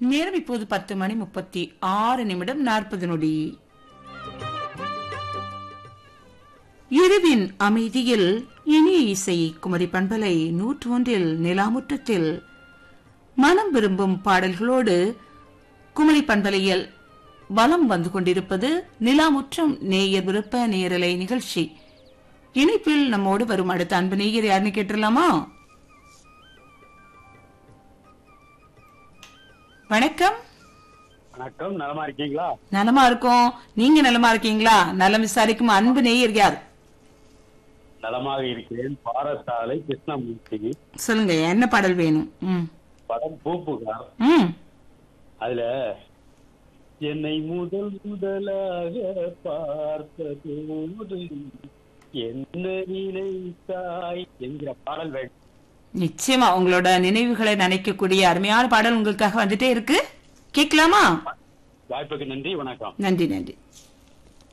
நேரம் இப்போது பத்து மணி முப்பத்தி ஆறு நிமிடம் நாற்பது நொடி இரவின் அமைதியில் இனிய இசை குமரி பண்பலை நூற்று ஒன்றில் நிலாமுற்றத்தில் மனம் விரும்பும் பாடல்களோடு குமரி பண்பலையில் வலம் வந்து கொண்டிருப்பது நிலாமுற்றம் நேயர் விருப்ப நேரலை நிகழ்ச்சி இணைப்பில் நம்மோடு வரும் அடுத்த அன்பு நேயர் யாருன்னு கேட்டுடலாமா வணக்கம் வணக்கம் நலமா இருக்கீங்களா நலமா இருக்கோம் நீங்க நலமா இருக்கீங்களா நலம் விசாரிக்கும் அன்பு நேயர் யார் நலமாக இருக்கிறேன் பாரசாலை கிருஷ்ணமூர்த்தி சொல்லுங்க என்ன பாடல் வேணும் ம் படம் பூப்புகார் ம் அதுல என்னை முதல் முதலாக பார்த்தபோது என்ன நினைத்தாய் என்கிற பாடல் வேண்டும் நிச்சயமா உங்களோட நினைவுகளை நினைக்கக்கூடிய அருமையான பாடல் உங்களுக்காக வந்துட்டே இருக்கு கேட்கலாமா வாய்ப்புக்கு நன்றி வணக்கம் நன்றி நன்றி